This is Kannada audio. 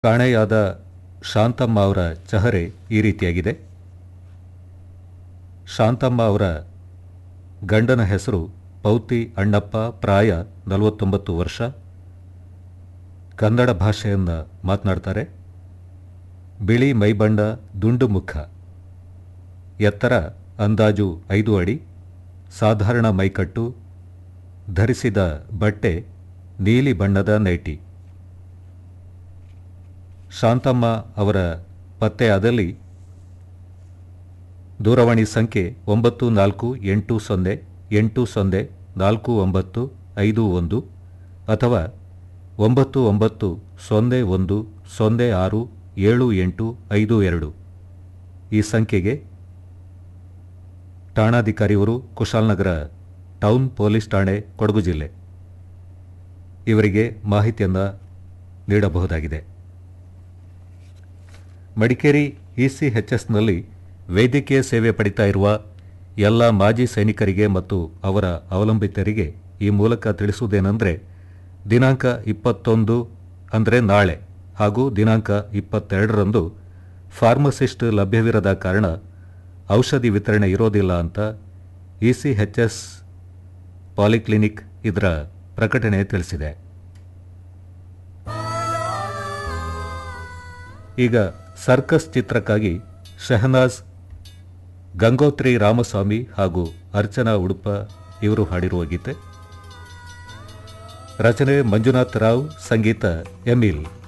ಕಾಣೆಯಾದ ಶಾಂತಮ್ಮ ಅವರ ಚಹರೆ ಈ ರೀತಿಯಾಗಿದೆ ಶಾಂತಮ್ಮ ಅವರ ಗಂಡನ ಹೆಸರು ಪೌತಿ ಅಣ್ಣಪ್ಪ ಪ್ರಾಯ ನಲವತ್ತೊಂಬತ್ತು ವರ್ಷ ಕನ್ನಡ ಭಾಷೆಯನ್ನು ಮಾತನಾಡ್ತಾರೆ ಬಿಳಿ ಮೈಬಣ್ಣ ದುಂಡು ಮುಖ ಎತ್ತರ ಅಂದಾಜು ಐದು ಅಡಿ ಸಾಧಾರಣ ಮೈಕಟ್ಟು ಧರಿಸಿದ ಬಟ್ಟೆ ನೀಲಿ ಬಣ್ಣದ ನೈಟಿ ಶಾಂತಮ್ಮ ಅವರ ಪತ್ತೆಯಾದಲ್ಲಿ ದೂರವಾಣಿ ಸಂಖ್ಯೆ ಒಂಬತ್ತು ನಾಲ್ಕು ಎಂಟು ಸೊನ್ನೆ ಎಂಟು ಸೊನ್ನೆ ನಾಲ್ಕು ಒಂಬತ್ತು ಐದು ಒಂದು ಅಥವಾ ಒಂಬತ್ತು ಒಂಬತ್ತು ಸೊನ್ನೆ ಒಂದು ಸೊನ್ನೆ ಆರು ಏಳು ಎಂಟು ಐದು ಎರಡು ಈ ಸಂಖ್ಯೆಗೆ ಠಾಣಾಧಿಕಾರಿಯವರು ಕುಶಾಲನಗರ ಟೌನ್ ಪೊಲೀಸ್ ಠಾಣೆ ಕೊಡಗು ಜಿಲ್ಲೆ ಇವರಿಗೆ ಮಾಹಿತಿಯನ್ನು ನೀಡಬಹುದಾಗಿದೆ ಮಡಿಕೇರಿ ಇಸಿಎಚ್ಎಸ್ನಲ್ಲಿ ವೈದ್ಯಕೀಯ ಸೇವೆ ಪಡಿತಾ ಇರುವ ಎಲ್ಲ ಮಾಜಿ ಸೈನಿಕರಿಗೆ ಮತ್ತು ಅವರ ಅವಲಂಬಿತರಿಗೆ ಈ ಮೂಲಕ ತಿಳಿಸುವುದೇನೆಂದರೆ ದಿನಾಂಕ ಇಪ್ಪತ್ತೊಂದು ಅಂದರೆ ನಾಳೆ ಹಾಗೂ ದಿನಾಂಕ ಇಪ್ಪತ್ತೆರಡರಂದು ಫಾರ್ಮಸಿಸ್ಟ್ ಲಭ್ಯವಿರದ ಕಾರಣ ಔಷಧಿ ವಿತರಣೆ ಇರೋದಿಲ್ಲ ಅಂತ ಇಸಿಎಚ್ಎಸ್ ಪಾಲಿಕ್ಲಿನಿಕ್ ಇದರ ಪ್ರಕಟಣೆ ತಿಳಿಸಿದೆ ಈಗ ಸರ್ಕಸ್ ಚಿತ್ರಕ್ಕಾಗಿ ಶಹನಾಜ್ ಗಂಗೋತ್ರಿ ರಾಮಸ್ವಾಮಿ ಹಾಗೂ ಅರ್ಚನಾ ಉಡುಪ ಇವರು ಹಾಡಿರುವ ಗೀತೆ ರಚನೆ ಮಂಜುನಾಥ್ ರಾವ್ ಸಂಗೀತ ಎಮಿಲ್